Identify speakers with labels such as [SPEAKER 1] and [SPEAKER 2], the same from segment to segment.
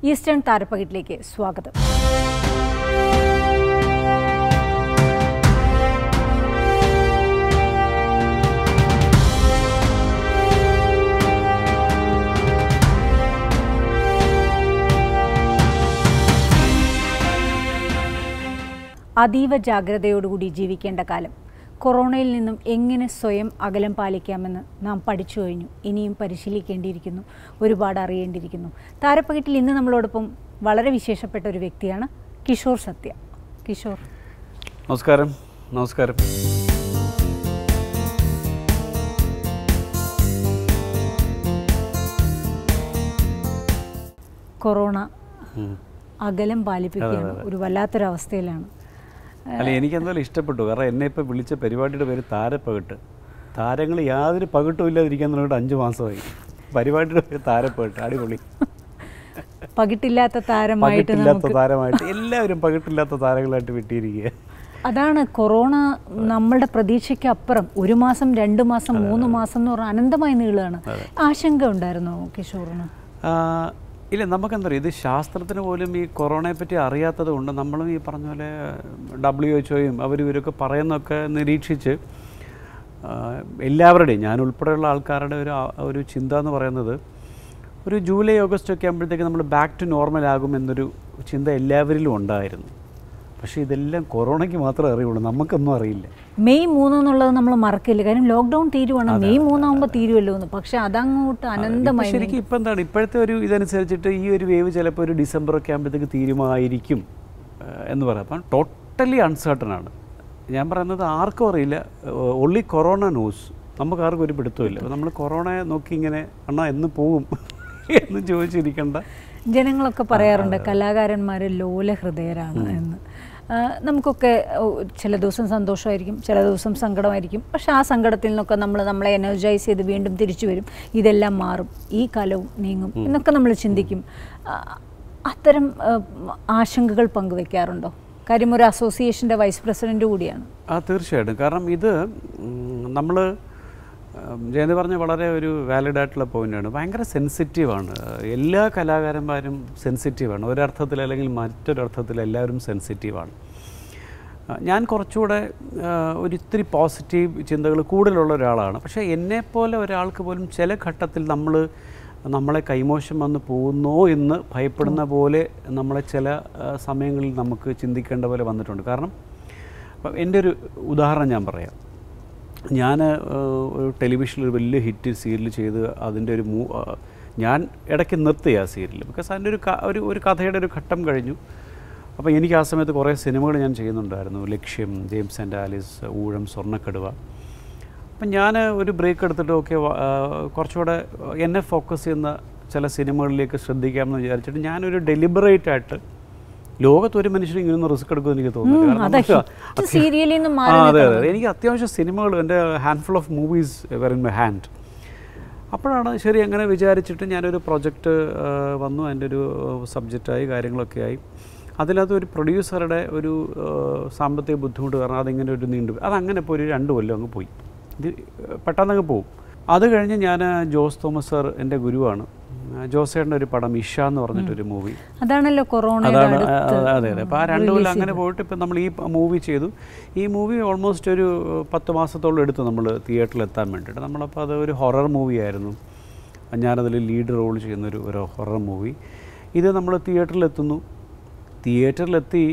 [SPEAKER 1] Eastern താരപ്പകിട്ടിലേക്ക് സ്വാഗതം അതീവ ജാഗ്രതയോടുകൂടി ജീവിക്കേണ്ട കാലം കൊറോണയിൽ നിന്നും എങ്ങനെ സ്വയം അകലം പാലിക്കാമെന്ന് നാം പഠിച്ചു കഴിഞ്ഞു ഇനിയും പരിശീലിക്കേണ്ടിയിരിക്കുന്നു ഒരുപാട് അറിയേണ്ടിയിരിക്കുന്നു താരപ്പകിട്ടിൽ ഇന്ന് നമ്മളോടൊപ്പം വളരെ വിശേഷപ്പെട്ട ഒരു വ്യക്തിയാണ് കിഷോർ സത്യ കിഷോർ
[SPEAKER 2] നമസ്കാരം നമസ്കാരം
[SPEAKER 1] കൊറോണ
[SPEAKER 2] ഉം.
[SPEAKER 1] അകലം പാലിപ്പിക്കുകയാണ് ഒരു വല്ലാത്തൊരവസ്ഥയിലാണ്
[SPEAKER 2] അല്ല എനിക്ക് എന്തായാലും ഇഷ്ടപ്പെട്ടു കാരണം എന്നെ ഇപ്പോൾ വിളിച്ച പരിപാടിയുടെ പേര് താരപ്പകട്ട് താരങ്ങൾ യാതൊരു പകട്ടും ഇല്ലാതിരിക്കാൻ തുടങ്ങിയിട്ട് അഞ്ച് മാസമായി പരിപാടിയുടെ പേര് താരപ്പകട്ട് അടിപൊളി
[SPEAKER 1] പകിട്ടില്ലാത്ത താരമായിട്ട്
[SPEAKER 2] പകിട്ടില്ലാത്ത
[SPEAKER 1] നമുക്ക്
[SPEAKER 2] താരമായിട്ട് എല്ലാവരും പകിട്ടില്ലാത്ത താരങ്ങളായിട്ട് വിട്ടിരിക്കുക
[SPEAKER 1] അതാണ് കൊറോണ നമ്മളുടെ പ്രതീക്ഷയ്ക്ക് അപ്പുറം ഒരു മാസം രണ്ട് മാസം മൂന്ന് മാസം എന്ന് പറഞ്ഞാൽ അനന്തമായി നീളുകയാണ് ആശങ്ക ഉണ്ടായിരുന്നോ കിഷോറിന്
[SPEAKER 2] ആ, ഇല്ല നമുക്കെന്താ പറയുക ഇത് ശാസ്ത്രത്തിന് പോലും ഈ കൊറോണയെ പറ്റി അറിയാത്തത് കൊണ്ട് നമ്മളും ഈ പറഞ്ഞ പോലെ ഡബ്ല്യു എച്ച് ഒയും അവർ ഇവരൊക്കെ പറയുന്നതൊക്കെ നിരീക്ഷിച്ച് ആ, എല്ലാവരുടെയും ഞാൻ ഉൾപ്പെടെയുള്ള ആൾക്കാരുടെ ഒരു ആ- ഒരു ചിന്ത എന്ന് പറയുന്നത് ഒരു ജൂലൈ ഓഗസ്റ്റ് ഒക്കെ ആകുമ്പോഴത്തേക്ക് നമ്മൾ ബാക്ക് ടു നോർമൽ ആകും എന്നൊരു ചിന്ത എല്ലാവരിലും ഉണ്ടായിരുന്നു പക്ഷേ ഇതെല്ലാം കൊറോണയ്ക്ക് മാത്രമേ അറിയുള്ളൂ നമുക്കൊന്നും അറിയില്ല
[SPEAKER 1] മെയ് മൂന്ന് എന്നുള്ളത് നമ്മൾ മറക്കില്ല കാര്യം ലോക്ക്ഡൗൺ തീരുവാണ് മെയ് മൂന്നാകുമ്പോൾ തീരുമല്ലോ എന്ന് പക്ഷെ അതങ്ങോട്ട്
[SPEAKER 2] ഇപ്പൊ
[SPEAKER 1] അനന്തമായി
[SPEAKER 2] ശരിക്കും ഇപ്പം എന്താണ് ഇപ്പോഴത്തെ ഒരു ഇതനുസരിച്ചിട്ട് ഈ ഒരു വേവ് ചിലപ്പോൾ ഒരു ഡിസംബർ ഒക്കെ ആകുമ്പോഴത്തേക്ക് തീരുമായിരിക്കും ഏഹ്, എന്ന് പറയാം അപ്പം ടോട്ടലി അൺസർട്ടൺ ആണ് ഞാൻ പറയുന്നത് ആർക്കും അറിയില്ല ഒള്ളി കൊറോണ ന്യൂസ് നമുക്ക് ആർക്കും ഒരു പിടുത്തമില്ല അപ്പോൾ നമ്മൾ കൊറോണയെ നോക്കി ഇങ്ങനെ അണ്ണാ എന്ന് പോവും എന്ന് ചോദിച്ചിരിക്കേണ്ട
[SPEAKER 1] ജനങ്ങളൊക്കെ പറയാറുണ്ട് കലാകാരന്മാർ ലോല ഹൃദയരാണ് എന്ന് ആ, നമുക്കൊക്കെ ഓ, ചില ദിവസം സന്തോഷമായിരിക്കും ചില ദിവസം സങ്കടമായിരിക്കും പക്ഷെ ആ സങ്കടത്തിൽ നിന്നൊക്കെ നമ്മൾ നമ്മളെ എനർജൈസ് ചെയ്ത് വീണ്ടും തിരിച്ചു വരും ഇതെല്ലാം മാറും ഈ കാലവും നീങ്ങും എന്നൊക്കെ നമ്മൾ ചിന്തിക്കും ആ, അത്തരം ആ, ആശങ്കകൾ പങ്കുവെക്കാറുണ്ടോ കാര്യം ഒരു അസോസിയേഷൻ്റെ വൈസ് പ്രസിഡന്റ് കൂടിയാണ്
[SPEAKER 2] ആ തീർച്ചയായിട്ടും കാരണം ഇത് നമ്മൾ ജയന്തി പറഞ്ഞ വളരെ ഒരു വാലിഡ് ആയിട്ടുള്ള പോയിന്റാണ് ഭയങ്കര സെൻസിറ്റീവാണ് എല്ലാ കലാകാരന്മാരും സെൻസിറ്റീവാണ് ഒരർത്ഥത്തിൽ അല്ലെങ്കിൽ മറ്റൊരർത്ഥത്തിൽ എല്ലാവരും സെൻസിറ്റീവാണ് ആ, ഞാൻ കുറച്ചുകൂടെ ആ, ഒരു ഇത്തിരി പോസിറ്റീവ് ചിന്തകൾ കൂടുതലുള്ള ഒരാളാണ് പക്ഷേ എന്നെപ്പോലെ ഒരാൾക്ക് പോലും ചില ഘട്ടത്തിൽ നമ്മൾ നമ്മളെ കൈമോശം വന്ന് പോകുന്നോ എന്ന് ഭയപ്പെടുന്ന പോലെ നമ്മളെ ചില ആ, സമയങ്ങളിൽ നമുക്ക് ചിന്തിക്കേണ്ട പോലെ വന്നിട്ടുണ്ട് കാരണം അപ്പം എൻ്റെ ഒരു ഉദാഹരണം ഞാൻ പറയാം ഞാൻ ഒരു ടെലിവിഷനിൽ ഒരു വലിയ ഹിറ്റ് സീരിയൽ ചെയ്ത് അതിൻ്റെ ഒരു മൂ ആ, ഞാൻ ഇടയ്ക്ക് നിർത്തി ആ സീരിയൽ ബിക്കോസ് അതിൻ്റെ ഒരു ക- ഒരു ഒരു കഥയുടെ ഒരു ഘട്ടം കഴിഞ്ഞു അപ്പോൾ എനിക്ക് ആ സമയത്ത് കുറേ സിനിമകൾ ഞാൻ ചെയ്യുന്നുണ്ടായിരുന്നു ലക്ഷ്യം ജെയിംസ് ആൻഡ് ആലിസ് ഊഴം സ്വർണ്ണക്കടുവ അപ്പം ഞാൻ ഒരു ബ്രേക്ക് എടുത്തിട്ട് ഓക്കെ കുറച്ചുകൂടെ എന്നെ ഫോക്കസ് ചെയ്യുന്ന ചില സിനിമകളിലേക്ക് ശ്രദ്ധിക്കാമെന്ന് വിചാരിച്ചിട്ട് ഞാനൊരു ഡെലിബറേറ്റ് ആയിട്ട് ലോകത്ത് ഒരു മനുഷ്യനും ഇങ്ങനൊന്നും റിസ്ക് എടുക്കുമെന്ന് എനിക്ക് തോന്നുന്നില്ല കാരണം
[SPEAKER 1] അതാ
[SPEAKER 2] നമുക്ക്
[SPEAKER 1] ഹിറ്റ് സീരിയലിൽ നിന്ന്
[SPEAKER 2] ആ
[SPEAKER 1] മാറി
[SPEAKER 2] അതെ അതെ എനിക്ക് അത്യാവശ്യം സിനിമകൾ എൻ്റെ handful of movies where in my hand അപ്പോഴാണ് ശരി അങ്ങനെ വിചാരിച്ചിട്ട് ഞാനൊരു പ്രൊജക്റ്റ് വന്നു അതിൻ്റെ ഒരു സബ്ജക്റ്റായി കാര്യങ്ങളൊക്കെ ആയി അതിനകത്ത് ഒരു പ്രൊഡ്യൂസറുടെ ഒരു ആ, സാമ്പത്തിക ബുദ്ധിമുട്ട് കാരണം അതിങ്ങനെ ഒരു നീണ്ടു അതങ്ങനെ ഇപ്പോൾ ഒരു രണ്ട് കൊല്ലം അങ്ങ് പോയി ഇത് പെട്ടെന്ന് അങ്ങ് പോകും അത് കഴിഞ്ഞ് ഞാൻ ജോസ് തോമസ് സാർ എൻ്റെ ഗുരുവാണ് ജോസേട്ടൻ്റെ ഒരു പടം ഇഷ എന്ന് പറഞ്ഞിട്ടൊരു മൂവി
[SPEAKER 1] അതാണല്ലോ കൊറോണ
[SPEAKER 2] അതാണ് ആ, ആ, അതെ അതെ അപ്പോൾ ആ രണ്ട് കൊല്ലം അങ്ങനെ പോയിട്ട് ഇപ്പം നമ്മൾ ഈ മൂവി ചെയ്തു ഈ മൂവി ഓൾമോസ്റ്റ് ഒരു പത്ത് മാസത്തോളം എടുത്തു നമ്മൾ തിയേറ്ററിൽ എത്താൻ വേണ്ടിയിട്ട് നമ്മളപ്പോൾ അത് ഒരു ഹൊറർ മൂവി ആയിരുന്നു ഞാനതിൽ ലീഡ് റോൾ ചെയ്യുന്ന ഒരു ഒരു ഹൊറർ മൂവി ഇത് നമ്മൾ തിയേറ്ററിലെത്തുന്നു തിയേറ്ററിലെത്തി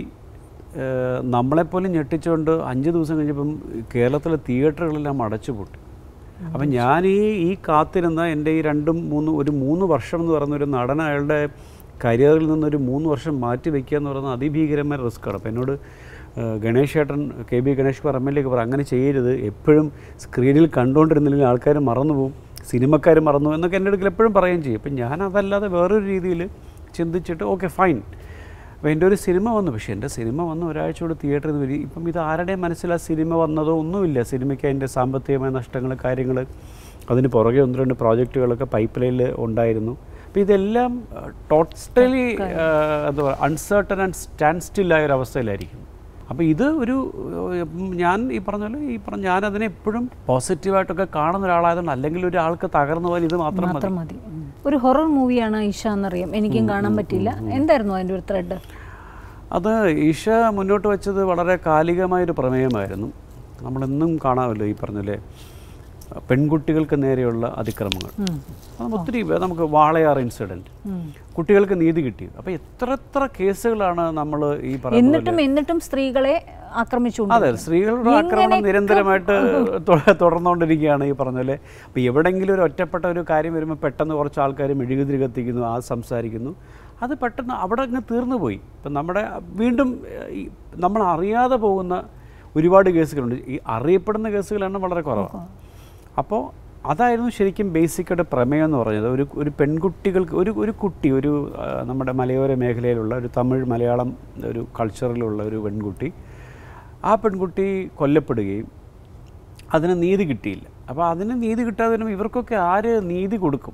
[SPEAKER 2] ഏഹ്, നമ്മളെപ്പോലും ഞെട്ടിച്ചുകൊണ്ട് അഞ്ച് ദിവസം കഴിഞ്ഞപ്പം കേരളത്തിലെ തിയേറ്ററുകളെല്ലാം അടച്ചുപൂട്ടി അപ്പം ഞാൻ ഈ ഈ കാത്തിരുന്ന എൻ്റെ ഈ രണ്ടും മൂന്ന് ഒരു മൂന്ന് വർഷം എന്ന് പറയുന്ന ഒരു നടൻ അയാളുടെ കരിയറിൽ നിന്നൊരു മൂന്ന് വർഷം മാറ്റി വയ്ക്കുക എന്ന് പറയുന്നത് അതിഭീകരമായ റിസ്ക്കാണ് അപ്പോൾ എന്നോട് ഏഹ്, ഗണേഷ് ചേട്ടൻ K B Ganesh Kumar M L എക്ക് പറ അങ്ങനെ ചെയ്യരുത് എപ്പോഴും സ്ക്രീനിൽ കണ്ടുകൊണ്ടിരുന്നില്ലെങ്കിൽ ആൾക്കാർ മറന്നു പോകും സിനിമക്കാർ മറന്നു എന്നൊക്കെ എൻ്റെ അടുക്കൽ എപ്പോഴും പറയുകയും ചെയ്യും അപ്പം ഞാൻ അതല്ലാതെ വേറൊരു രീതിയിൽ ചിന്തിച്ചിട്ട് ഓക്കെ ഫൈൻ അപ്പോൾ എൻ്റെ ഒരു സിനിമ വന്നു പക്ഷേ എൻ്റെ സിനിമ വന്ന് ഒരാഴ്ച കൂടെ തിയേറ്ററിൽ നിന്ന് വരും ഇപ്പം ഇത് ആരുടെയും മനസ്സിൽ ആ സിനിമ വന്നതോ ഒന്നുമില്ല സിനിമയ്ക്ക് അതിൻ്റെ സാമ്പത്തികമായ നഷ്ടങ്ങൾ കാര്യങ്ങൾ അതിന് പുറകെ ഒന്ന് രണ്ട് പ്രോജക്റ്റുകളൊക്കെ പൈപ്പ് ലൈനിൽ ഉണ്ടായിരുന്നു അപ്പോൾ ഇതെല്ലാം ടോട്ടലി എന്താ പറയുക അൺസർട്ടൺ ആൻഡ് സ്റ്റാൻഡ് സ്റ്റില്ലായ ഒരു അവസ്ഥയിലായിരിക്കും അപ്പോൾ ഇത് ഒരു ഉം, ഞാൻ ഈ പറഞ്ഞ പോലെ ഈ പറഞ്ഞ ഞാനതിനെ എപ്പോഴും പോസിറ്റീവായിട്ടൊക്കെ കാണുന്ന ഒരാളായതുകൊണ്ട് അല്ലെങ്കിൽ ഒരാൾക്ക് തകർന്നു പോകാൻ ഇത് മാത്രം മതി
[SPEAKER 1] മാത്രം മതി ഉം. ഒരു ഹൊറർ മൂവിയാണ് ഈശ എന്നറിയാം എനിക്കും കാണാൻ പറ്റില്ല എന്തായിരുന്നു അതിൻ്റെ ഒരു ത്രെഡ്
[SPEAKER 2] അത് ഈശ മുന്നോട്ട് വെച്ചത് വളരെ കാലികമായൊരു പ്രമേയമായിരുന്നു നമ്മളെന്നും കാണാമല്ലോ ഈ പറഞ്ഞല്ലേ പെൺകുട്ടികൾക്ക് നേരെയുള്ള അതിക്രമങ്ങൾ അത് നമുക്ക് ഒത്തിരി വേ- നമുക്ക് വാളയാർ ഇൻസിഡൻറ്റ് കുട്ടികൾക്ക് നീതി കിട്ടി അപ്പോൾ എത്ര എത്ര കേസുകളാണ് നമ്മൾ ഈ പറയുന്നത്
[SPEAKER 1] എന്നിട്ടും എന്നിട്ടും സ്ത്രീകളെ ആക്രമിച്ചുകൊണ്ട്
[SPEAKER 2] അതെ സ്ത്രീകളുടെ ആക്രമണം നിരന്തരമായിട്ട് തൊ- തുടർന്നുകൊണ്ടിരിക്കുകയാണ് ഈ പറഞ്ഞ പോലെ അപ്പോൾ എവിടെയെങ്കിലും ഒരു ഒറ്റപ്പെട്ട ഒരു കാര്യം വരുമ്പോൾ പെട്ടെന്ന് കുറച്ച് ആൾക്കാർ മെഴുകുതിരി കത്തിക്കുന്നു ആ സംസാരിക്കുന്നു അത് പെട്ടെന്ന് അവിടെ അങ്ങ് തീർന്നു പോയി ഇപ്പം നമ്മുടെ വീണ്ടും ഏഹ്, ഈ നമ്മൾ അറിയാതെ പോകുന്ന ഒരുപാട് കേസുകളുണ്ട് ഈ അറിയപ്പെടുന്ന കേസുകളാണ് വളരെ കുറവാണ് അപ്പോൾ അതായിരുന്നു ശരിക്കും ബേസിക്കായിട്ട് പ്രമേയം എന്ന് പറഞ്ഞത് ഒരു ഒരു പെൺകുട്ടികൾക്ക് ഒരു ഒരു കുട്ടി ഒരു ആ, നമ്മുടെ മലയോര മേഖലയിലുള്ള ഒരു തമിഴ് മലയാളം ഒരു കൾച്ചറിലുള്ള ഒരു പെൺകുട്ടി ആ പെൺകുട്ടി കൊല്ലപ്പെടുകയും അതിന് നീതി കിട്ടിയില്ല അപ്പോൾ അതിന് നീതി കിട്ടാതെ വരുമ്പോൾ ഇവർക്കൊക്കെ ആര് നീതി കൊടുക്കും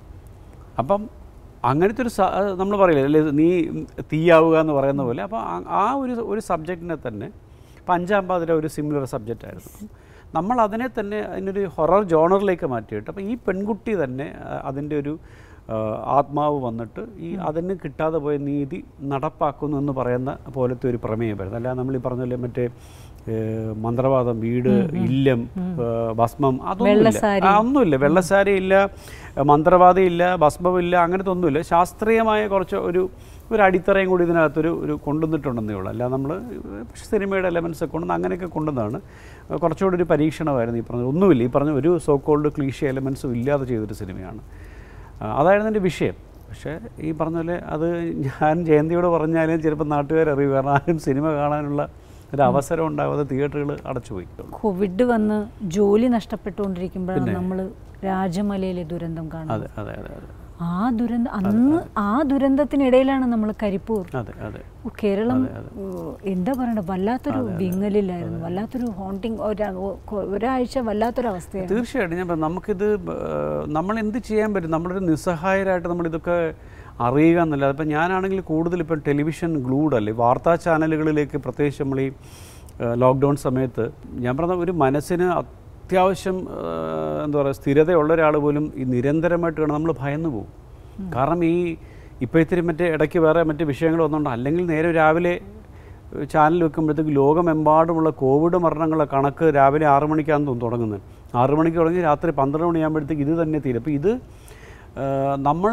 [SPEAKER 2] അപ്പം അങ്ങനത്തെ ഒരു നമ്മൾ പറയില്ലേ അല്ലേ നീ തീയാവുക എന്ന് പറയുന്ന പോലെ അപ്പോൾ ആ- ആ ഒരു ഒരു സബ്ജക്റ്റിനെ തന്നെ ഇപ്പം അഞ്ചാം പാതിര ഒരു സിമിലർ സബ്ജക്റ്റ് ആയിരുന്നു നമ്മൾ അതിനെ തന്നെ അതിനൊരു ഹൊറർ ജോണറിലേക്ക് മാറ്റിയിട്ട് അപ്പോൾ ഈ പെൺകുട്ടി തന്നെ ആ, അതിൻ്റെ ഒരു ആ, ആത്മാവ് വന്നിട്ട് ഈ അതിന് കിട്ടാതെ പോയ നീതി നടപ്പാക്കുന്നു എന്ന് പറയുന്ന പോലത്തെ ഒരു പ്രമേയമായിരുന്നു അല്ലാതെ നമ്മൾ ഈ പറഞ്ഞ പോലെ മറ്റേ ഏ, മന്ത്രവാദം വീട് ഇല്ലം ഏ, ഭസ്മം അതൊന്നുമില്ല ആ, ഒന്നുമില്ല വെള്ളസാരി ഇല്ല മന്ത്രവാദി ഇല്ല ഭസ്മമില്ല അങ്ങനത്തെ ഒന്നുമില്ല ശാസ്ത്രീയമായ കുറച്ച് ഒരു ഒരു അടിത്തറയും കൂടി ഇതിനകത്തൊരു ഒരു കൊണ്ടുവന്നിട്ടുണ്ടെന്നേ ഉള്ളൂ അല്ല നമ്മൾ സിനിമയുടെ എലമെൻസ് ഒക്കെ കൊണ്ടുവന്ന് അങ്ങനെയൊക്കെ കൊണ്ടുവന്നതാണ് കുറച്ചുകൂടി ഒരു പരീക്ഷണമായിരുന്നു ഈ പറഞ്ഞത് ഒന്നുമില്ല ഈ പറഞ്ഞ ഒരു സോ കോൾഡ് ക്ലീഷ്യ എലമെൻസും ഇല്ലാതെ ചെയ്തൊരു സിനിമയാണ് ആ, അതായിരുന്നു എൻ്റെ വിഷയം പക്ഷേ ഈ പറഞ്ഞ പോലെ അത് ഞാൻ ജയന്തിയോട് പറഞ്ഞാലും ചിലപ്പോൾ നാട്ടുകാരറിയും കാരണം ആരും സിനിമ കാണാനുള്ള ഒരു അവസരം ഉണ്ടാവാതെ തിയേറ്ററുകൾ അടച്ചുപോയി
[SPEAKER 1] കോവിഡ് വന്ന് ജോലി നഷ്ടപ്പെട്ടുകൊണ്ടിരിക്കുമ്പോഴാണ് നമ്മൾ രാജമലയിലെ ദുരന്തം കാണുന്നത്
[SPEAKER 2] അതെ അതെ അതെ അതെ
[SPEAKER 1] ആ ദുരന്തം അന്ന് ആ ദുരന്തത്തിനിടയിലാണ് നമ്മൾ കരിപ്പൂർ
[SPEAKER 2] അതെ അതെ
[SPEAKER 1] ഓ, കേരളം ഓ, എന്താ പറയണ്ട വല്ലാത്തൊരു വിങ്ങലിലായിരുന്നു വല്ലാത്തൊരു ഹോണ്ടിങ് ഒരാഴ്ച വല്ലാത്തൊരു അവസ്ഥയായിരുന്നു
[SPEAKER 2] തീർച്ചയായിട്ടും ഞാൻ പറഞ്ഞു, നമുക്കിത് ഏഹ്, നമ്മൾ എന്ത് ചെയ്യാൻ പറ്റും നമ്മളൊരു നിസ്സഹായരായിട്ട് നമ്മളിതൊക്കെ അറിയുക എന്നല്ല ഇപ്പം ഞാനാണെങ്കിൽ കൂടുതൽ ഇപ്പം ടെലിവിഷൻ ഗ്ലൂഡ് അല്ലേ വാർത്താ ചാനലുകളിലേക്ക് പ്രത്യേകിച്ച് നമ്മൾ ഈ ഏഹ്, ലോക്ക്ഡൗൺ സമയത്ത് ഞാൻ പറഞ്ഞ ഒരു മനസ്സിന് അത്യാവശ്യം ഏഹ്, എന്താ പറയുക സ്ഥിരതയുള്ള ഒരാൾ പോലും ഈ നിരന്തരമായിട്ട് കാണാൻ നമ്മൾ ഭയന്നു പോകും കാരണം ഈ ഇപ്പോൾ ഇത്തിരി മറ്റേ ഇടയ്ക്ക് വേറെ മറ്റ് വിഷയങ്ങൾ വന്നുകൊണ്ട് അല്ലെങ്കിൽ നേരെ രാവിലെ ചാനൽ വെക്കുമ്പോഴത്തേക്ക് ലോകമെമ്പാടുമുള്ള കോവിഡ് മരണങ്ങളെ കണക്ക് രാവിലെ ആറ് മണിക്കാണ് തോന്നുന്നു തുടങ്ങുന്നത് ആറ് മണിക്ക് തുടങ്ങി രാത്രി പന്ത്രണ്ട് മണിയാകുമ്പോഴത്തേക്ക് ഇത് തന്നെ തീരും അപ്പോൾ ഇത് ആ, നമ്മൾ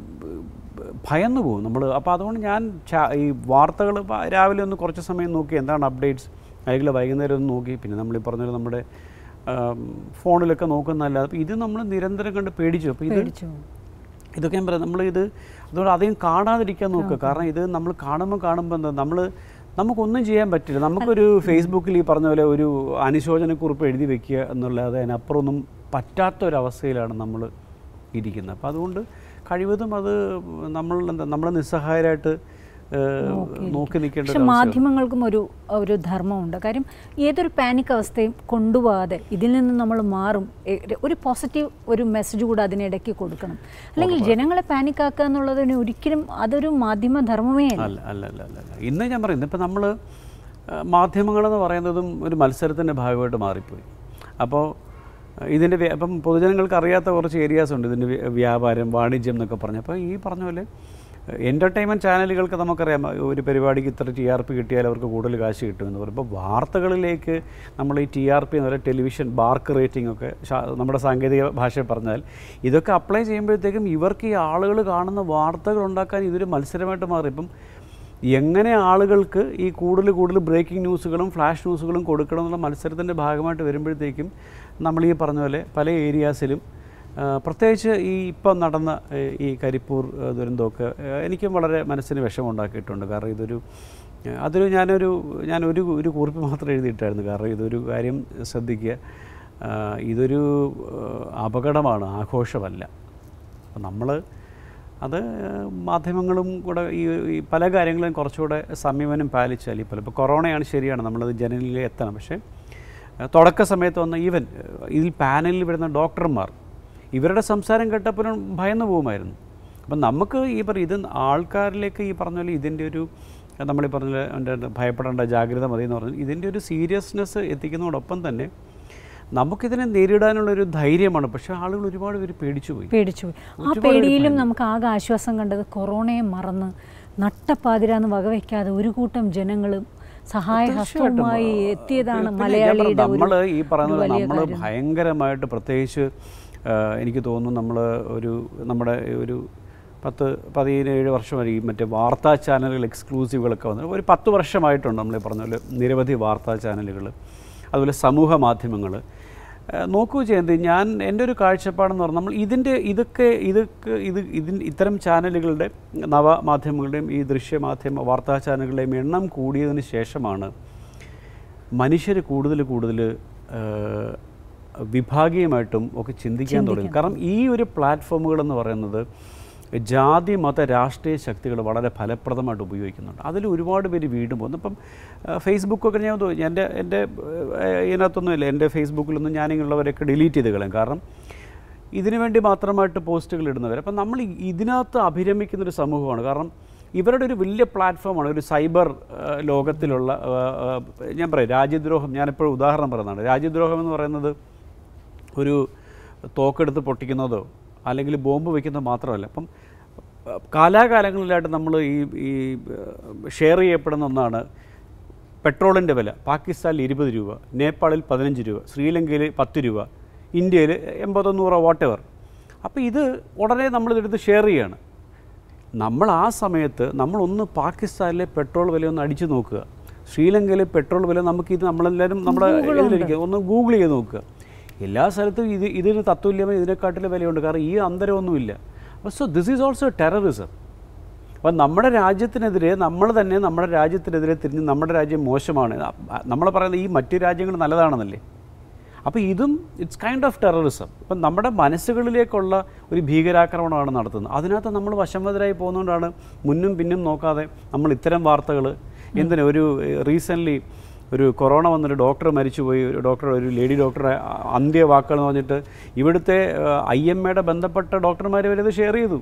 [SPEAKER 2] ഭയന്നു പോകും നമ്മൾ അപ്പോൾ അതുകൊണ്ട് ഞാൻ ചാ- ഈ വാർത്തകൾ ഇപ്പം രാവിലെ ഒന്ന് കുറച്ച് സമയം നോക്കി എന്താണ് അപ്ഡേറ്റ്സ് അല്ലെങ്കിൽ വൈകുന്നേരം ഒന്ന് നോക്കി പിന്നെ നമ്മൾ ഈ പറഞ്ഞ നമ്മുടെ ആം, ഫോണിലൊക്കെ നോക്കുന്നതല്ലാതെ അപ്പോൾ ഇത് നമ്മൾ നിരന്തരം കണ്ട് പേടിച്ചു അപ്പോൾ ഇത്
[SPEAKER 1] പേടിച്ചു
[SPEAKER 2] ഇതൊക്കെ ഞാൻ പറയാം നമ്മളിത് അതുകൊണ്ട് അധികം കാണാതിരിക്കാൻ നോക്കുക കാരണം ഇത് നമ്മൾ കാണുമ്പോൾ കാണുമ്പോൾ എന്താ നമ്മൾ നമുക്കൊന്നും ചെയ്യാൻ പറ്റില്ല നമുക്കൊരു ഫേസ്ബുക്കിൽ ഈ പറഞ്ഞ പോലെ ഒരു അനുശോചനക്കുറിപ്പ് എഴുതി വെക്കുക എന്നുള്ളത് അതിനപ്പുറമൊന്നും പറ്റാത്തൊരവസ്ഥയിലാണ് നമ്മൾ ഇരിക്കുന്നത് അപ്പോൾ അതുകൊണ്ട് കഴിവതും അത് നമ്മൾ എന്താ നമ്മൾ നിസ്സഹായരായിട്ട് ഏഹ്, നോക്കി നിൽക്കേണ്ട
[SPEAKER 1] പക്ഷെ
[SPEAKER 2] ഒരു അവസ്ഥയാണ്.
[SPEAKER 1] മാധ്യമങ്ങൾക്കും ഒരു ഒരു ധർമ്മമുണ്ട് കാര്യം ഏതൊരു പാനിക് അവസ്ഥയും കൊണ്ടുപോകാതെ ഇതിൽ നിന്ന് നമ്മൾ മാറും എ- ഒരു പോസിറ്റീവ് ഒരു മെസ്സേജ് കൂടെ അതിനിടയ്ക്ക് കൊടുക്കണം അല്ലെങ്കിൽ ജനങ്ങളെ പാനിക് ആക്കുക എന്നുള്ളതിന് ഒരിക്കലും അതൊരു മാധ്യമ ധർമ്മമേ അല്ല
[SPEAKER 2] അല്ല അല്ല അല്ല അല്ല അല്ല ഇന്ന് ഞാൻ പറയുന്നത് ഇപ്പം നമ്മൾ മാധ്യമങ്ങളെന്ന് പറയുന്നതും ഒരു മത്സരത്തിൻ്റെ ഭാഗമായിട്ട് മാറിപ്പോയി അപ്പോൾ ഇതിൻ്റെ വ്യ- ഇപ്പം പൊതുജനങ്ങൾക്ക് അറിയാത്ത കുറച്ച് ഏരിയാസ് ഉണ്ട് ഇതിൻ്റെ വ്യ- വ്യാപാരം വാണിജ്യം എന്നൊക്കെ പറഞ്ഞു അപ്പോൾ ഈ പറഞ്ഞ പോലെ എൻ്റർടൈൻമെൻറ്റ് ചാനലുകൾക്ക് നമുക്കറിയാം ഒരു പരിപാടിക്ക് ഇത്ര ടി ആർ പി കിട്ടിയാൽ അവർക്ക് കൂടുതൽ കാശ് കിട്ടുമെന്ന് പറയും ഇപ്പോൾ വാർത്തകളിലേക്ക് നമ്മൾ ഈ ടി ആർ പി എന്ന് പറയുക ടെലിവിഷൻ ബാർക്ക് റേറ്റിംഗ് ഒക്കെ ശാ- നമ്മുടെ സാങ്കേതിക ഭാഷയിൽ പറഞ്ഞാൽ ഇതൊക്കെ അപ്ലൈ ചെയ്യുമ്പോഴത്തേക്കും ഇവർക്ക് ഈ ആളുകൾ കാണുന്ന വാർത്തകൾ ഉണ്ടാക്കാൻ ഇതൊരു മത്സരമായിട്ട് മാറി ഇപ്പം എങ്ങനെ ആളുകൾക്ക് ഈ കൂടുതൽ കൂടുതൽ ബ്രേക്കിംഗ് ന്യൂസുകളും ഫ്ലാഷ് ന്യൂസുകളും കൊടുക്കണം എന്നുള്ള മത്സരത്തിൻ്റെ ഭാഗമായിട്ട് വരുമ്പോഴത്തേക്കും നമ്മൾ ഈ പറഞ്ഞ പോലെ പല ഏരിയാസിലും ആ, പ്രത്യേകിച്ച് ഈ ഇപ്പം നടന്ന ഏ, ഈ കരിപ്പൂർ ഏ, ദുരന്തമൊക്കെ ഏ, എനിക്കും വളരെ മനസ്സിന് വിഷമമുണ്ടാക്കിയിട്ടുണ്ട് കാരണം ഇതൊരു ഏ, അതൊരു ഞാനൊരു ഞാൻ ഒരു ഒരു കുറിപ്പ് മാത്രം എഴുതിയിട്ടായിരുന്നു കാരണം ഇതൊരു കാര്യം ശ്രദ്ധിക്കുക ആ, ഇതൊരു ഏ, അപകടമാണ് ആഘോഷമല്ല അപ്പം നമ്മൾ അത് മാധ്യമങ്ങളും കൂടെ ഈ ഈ പല കാര്യങ്ങളും കുറച്ചുകൂടെ സംയമനം പാലിച്ചാൽ ഇപ്പോൾ ഇപ്പോൾ കൊറോണയാണ് ശരിയാണ് നമ്മളത് ജനലിൽ എത്തണം പക്ഷേ ഏഹ്, തുടക്ക സമയത്ത് വന്ന ഈവൻ ഏഹ്, ഇതിൽ പാനലിൽ വരുന്ന ഡോക്ടർമാർ ഇവരുടെ സംസാരം കേട്ടപ്പോഴും ഭയന്നു പോകുമായിരുന്നു അപ്പം നമുക്ക് ഈ പറ ഇത് ആൾക്കാരിലേക്ക് ഈ പറഞ്ഞ പോലെ ഇതിൻ്റെ ഒരു നമ്മൾ ഈ പറഞ്ഞ പോലെ എൻ്റെ ഭയപ്പെടേണ്ട ജാഗ്രത മതി എന്ന് പറഞ്ഞാൽ ഇതിൻ്റെ ഒരു സീരിയസ്നെസ് എത്തിക്കുന്നതോടൊപ്പം തന്നെ നമുക്കിതിനെ നേരിടാനുള്ളൊരു ധൈര്യമാണ് പക്ഷേ ആളുകൾ ഒരുപാട് പേര് പേടിച്ചു പോയി
[SPEAKER 1] പേടിച്ചു ആ പേടിയിലും നമുക്ക് ആകെ ആശ്വാസം കണ്ടത് കൊറോണയെ മറന്ന് നട്ടപ്പാതിരാന്ന് വകവയ്ക്കാതെ ഒരു കൂട്ടം ജനങ്ങളും സഹായഹസ്തവുമായി എത്തിയതാണ് മലയാളിയുടെ ഒരു
[SPEAKER 2] നമ്മൾ ഈ പറയുന്നത്
[SPEAKER 1] ഒരു വലിയ
[SPEAKER 2] നമ്മൾ
[SPEAKER 1] കാര്യം.
[SPEAKER 2] ഭയങ്കരമായിട്ട് പ്രത്യേകിച്ച് ആ, എനിക്ക് തോന്നുന്നു നമ്മൾ ഒരു നമ്മുടെ ഒരു പത്ത് പതിനേഴ് വർഷമായി ഈ മറ്റേ വാർത്താ ചാനലുകൾ എക്സ്ക്ലൂസീവുകളൊക്കെ വന്നത് ഒരു പത്ത് വർഷമായിട്ടുണ്ട് നമ്മൾ ഈ പറഞ്ഞ പോലെ നിരവധി വാർത്താ ചാനലുകൾ അതുപോലെ സമൂഹ മാധ്യമങ്ങൾ നോക്കൂ ചെയ്യുന്നത് ഞാൻ എൻ്റെ ഒരു കാഴ്ചപ്പാടെന്ന് പറഞ്ഞാൽ നമ്മൾ ഇതിൻ്റെ ഇതൊക്കെ ഇതൊക്കെ ഇത് ഇതിൻ ഇത്തരം ചാനലുകളുടെ നവമാധ്യമങ്ങളുടെയും ഈ ദൃശ്യമാധ്യമ വാർത്താ ചാനലുകളുടെയും എണ്ണം കൂടിയതിന് ശേഷമാണ് മനുഷ്യർ കൂടുതൽ കൂടുതൽ വിഭാഗീയമായിട്ടും ഒക്കെ ചിന്തിക്കാൻ തുടങ്ങി കാരണം ഈ ഒരു പ്ലാറ്റ്ഫോമുകൾ എന്ന് പറയുന്നത് ജാതി മത രാഷ്ട്രീയ ശക്തികൾ വളരെ ഫലപ്രദമായിട്ട് ഉപയോഗിക്കുന്നുണ്ട് അതിൽ ഒരുപാട് പേര് വീണ്ടും പോകുന്നു ഇപ്പം ആ, ഫേസ്ബുക്കൊക്കെ ഞാൻ തോ- എൻ്റെ എൻ്റെ ഏഹ്, ഇതിനകത്തൊന്നുമില്ല എൻ്റെ ഫേസ്ബുക്കിലൊന്നും ഞാനിങ്ങനെയുള്ളവരൊക്കെ ഡിലീറ്റ് ചെയ്ത് കളയും കാരണം ഇതിനു വേണ്ടി മാത്രമായിട്ട് പോസ്റ്റുകൾ ഇടുന്നവർ അപ്പം നമ്മൾ ഈ- ഇതിനകത്ത് അഭിരമിക്കുന്നൊരു സമൂഹമാണ് കാരണം ഇവരുടെ ഒരു വലിയ പ്ലാറ്റ്ഫോമാണ് ഒരു സൈബർ ആ, ലോകത്തിലുള്ള ആ, ആ, ഞാൻ പറയാം രാജ്യദ്രോഹം ഞാനെപ്പോഴും ഉദാഹരണം പറയുന്നതാണ് രാജ്യദ്രോഹം എന്ന് പറയുന്നത് ഒരു തോക്കെടുത്ത് പൊട്ടിക്കുന്നതോ അല്ലെങ്കിൽ ബോംബ് വയ്ക്കുന്നതോ മാത്രമല്ല അപ്പം ആ, കാലാകാലങ്ങളിലായിട്ട് നമ്മൾ ഈ ഈ ഷെയർ ചെയ്യപ്പെടുന്ന ഒന്നാണ് പെട്രോളിൻ്റെ വില പാകിസ്ഥാനിൽ ഇരുപത് രൂപ നേപ്പാളിൽ പതിനഞ്ച് രൂപ ശ്രീലങ്കയിൽ പത്ത് രൂപ ഇന്ത്യയിൽ എൺപതോ നൂറോ വാട്ടെവർ അപ്പോൾ ഇത് ഉടനെ നമ്മളിതെടുത്ത് ഷെയർ ചെയ്യാണ് നമ്മൾ ആ സമയത്ത് നമ്മളൊന്ന് പാകിസ്ഥാനിലെ പെട്രോൾ വില ഒന്ന് അടിച്ചു നോക്കുക ശ്രീലങ്കയിലെ പെട്രോൾ വില നമുക്കിത് നമ്മളെല്ലാവരും നമ്മുടെ ഇതിലിരിക്കുക ഒന്ന് ഗൂഗിൾ ചെയ്ത് നോക്കുക എല്ലാ സ്ഥലത്തും ഇത് ഇതിന് തത്തുല്യമായി ഇതിനെക്കാട്ടിലും വിലയുണ്ട് കാരണം ഈ അന്തരമൊന്നുമില്ല അപ്പോൾ so this is also terrorism അപ്പം നമ്മുടെ രാജ്യത്തിനെതിരെ നമ്മൾ തന്നെ നമ്മുടെ രാജ്യത്തിനെതിരെ തിരിഞ്ഞ് നമ്മുടെ രാജ്യം മോശമാണ് നമ്മൾ പറയുന്നത് ഈ മറ്റു രാജ്യങ്ങൾ നല്ലതാണെന്നല്ലേ അപ്പോൾ ഇതും ഇറ്റ്സ് കൈൻഡ് ഓഫ് ടെററിസം ഇപ്പം നമ്മുടെ മനസ്സുകളിലേക്കുള്ള ഒരു ഭീകരാക്രമണമാണ് നടത്തുന്നത് അതിനകത്ത് നമ്മൾ വശംവതരായി പോകുന്നതുകൊണ്ടാണ് മുന്നും പിന്നും നോക്കാതെ നമ്മൾ ഇത്തരം വാർത്തകൾ എന്തിനാ ഒരു റീസെൻ്റ്ലി ഒരു കൊറോണ വന്നൊരു ഡോക്ടർ മരിച്ചുപോയി ഒരു ഡോക്ടർ ഒരു ലേഡി ഡോക്ടറെ അന്ത്യവാക്കുകൾ എന്ന് പറഞ്ഞിട്ട് ഇവിടുത്തെ ഐ എം എയുടെ ബന്ധപ്പെട്ട ഡോക്ടർമാർ വരെ ഇത് ഷെയർ ചെയ്തു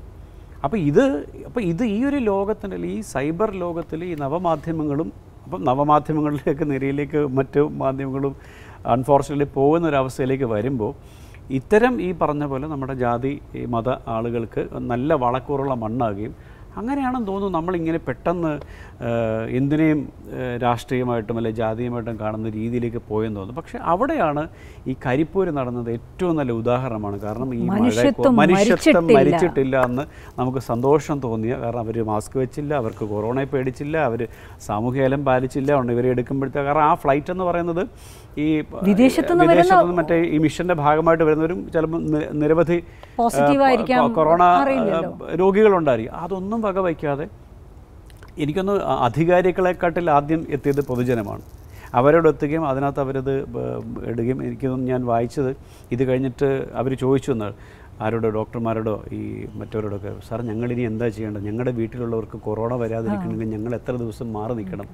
[SPEAKER 2] അപ്പോൾ ഇത് അപ്പോൾ ഇത് ഈ ഒരു ലോകത്തിൻ്റെ ഈ സൈബർ ലോകത്തിൽ ഈ നവമാധ്യമങ്ങളും അപ്പം നവമാധ്യമങ്ങളിലേക്ക് നിരയിലേക്ക് മറ്റു മാധ്യമങ്ങളും അൺഫോർച്ചുനേറ്റ്ലി പോകുന്ന ഒരു അവസ്ഥയിലേക്ക് വരുമ്പോൾ ഇത്തരം ഈ പറഞ്ഞ പോലെ നമ്മുടെ ജാതി ഈ മത ആളുകൾക്ക് നല്ല വളക്കൂറുള്ള മണ്ണാകുകയും അങ്ങനെയാണെന്ന് തോന്നുന്നു നമ്മളിങ്ങനെ പെട്ടെന്ന് ആ, എന്തിനേയും ആ, രാഷ്ട്രീയമായിട്ടും അല്ലെ ജാതീയമായിട്ടും കാണുന്ന രീതിയിലേക്ക് പോയെന്ന് തോന്നുന്നു പക്ഷേ അവിടെയാണ് ഈ കരിപ്പൂര് നടന്നത് ഏറ്റവും നല്ല ഉദാഹരണമാണ് കാരണം ഈ മഴ
[SPEAKER 1] മനുഷ്യത്വം
[SPEAKER 2] മനുഷ്യത്വം
[SPEAKER 1] മരിച്ചിട്ടില്ല.
[SPEAKER 2] മരിച്ചിട്ടില്ല എന്ന് നമുക്ക് സന്തോഷം തോന്നിയ കാരണം അവർ മാസ്ക് വെച്ചില്ല അവർക്ക് കൊറോണയെ പേടിച്ചില്ല അവർ സാമൂഹ്യലം പാലിച്ചില്ല ഉണ്ട് ഇവരെ എടുക്കുമ്പോഴത്തെ കാരണം ആ ഫ്ലൈറ്റ് എന്ന് പറയുന്നത് ഈ
[SPEAKER 1] വിദേശത്തുനിന്ന് വരുന്ന-
[SPEAKER 2] വിദേശത്തുനിന്ന് മറ്റേ ഈ മിഷന്റെ ഭാഗമായിട്ട് വരുന്നവരും ചിലപ്പോൾ നി- നിരവധി
[SPEAKER 1] Positive
[SPEAKER 2] ആ,
[SPEAKER 1] ആയിരിക്കാം,
[SPEAKER 2] കൊ- കൊറോണ
[SPEAKER 1] അറിയില്ലല്ലോ.
[SPEAKER 2] ആ, രോഗികളുണ്ടായിരിക്കും അതൊന്നും വക വയ്ക്കാതെ എനിക്കൊന്ന് അധികാരികളെക്കാട്ടിൽ ആദ്യം എത്തിയത് പൊതുജനമാണ് അവരോട് എത്തുകയും അതിനകത്ത് അവരത് ബ- ഇടുകയും എനിക്കൊന്നും ഞാൻ വായിച്ചത് ഇത് കഴിഞ്ഞിട്ട് അവർ ചോദിച്ചു എന്നാൽ ആരോടോ ഡോക്ടർമാരോടോ ഈ മറ്റവരോടൊക്കെ സാർ ഞങ്ങളിനി എന്താ ചെയ്യേണ്ടത് ഞങ്ങളുടെ വീട്ടിലുള്ളവർക്ക് കൊറോണ വരാതിരിക്കണമെങ്കിൽ ഞങ്ങൾ എത്ര ദിവസം മാറി നിൽക്കണം